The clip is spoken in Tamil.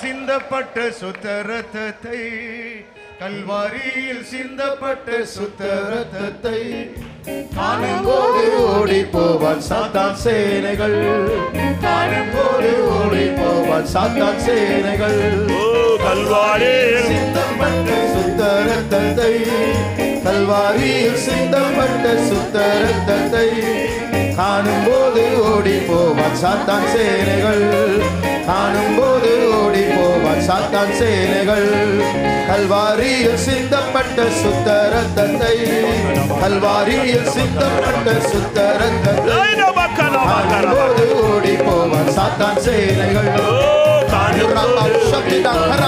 சிந்தப்பட்ட சுத்த ரத்தத்தை கல்வாரியில் சிந்தப்பட்ட சுத்த ரத்தத்தை காணும்போது ஓடி போவான் சாத்தான் சேனைகள் காணும்போது ஓடி போவான் சாத்தான் சேனைகள் ஓ கல்வாரியில் சிந்தப்பட்ட சுத்த ரத்தத்தை கல்வாரியில் சிந்தப்பட்ட சுத்த ரத்தத்தை காணும்போது ஓடி போவான் சாத்தான் சேனைகள் காணும்போது ஓடி போவான் சாத்தான் சேனைகள் கல்வாரியில் சிந்தப்பட்ட சுத்த ரத்தத்தை கல்வாரியில் சிந்தப்பட்ட சுத்த ரத்தத்தை லைன மக்கள மக்கள காணும்போது ஓடி போவான் சாத்தான் சேனைகள் ஓ காணும்போது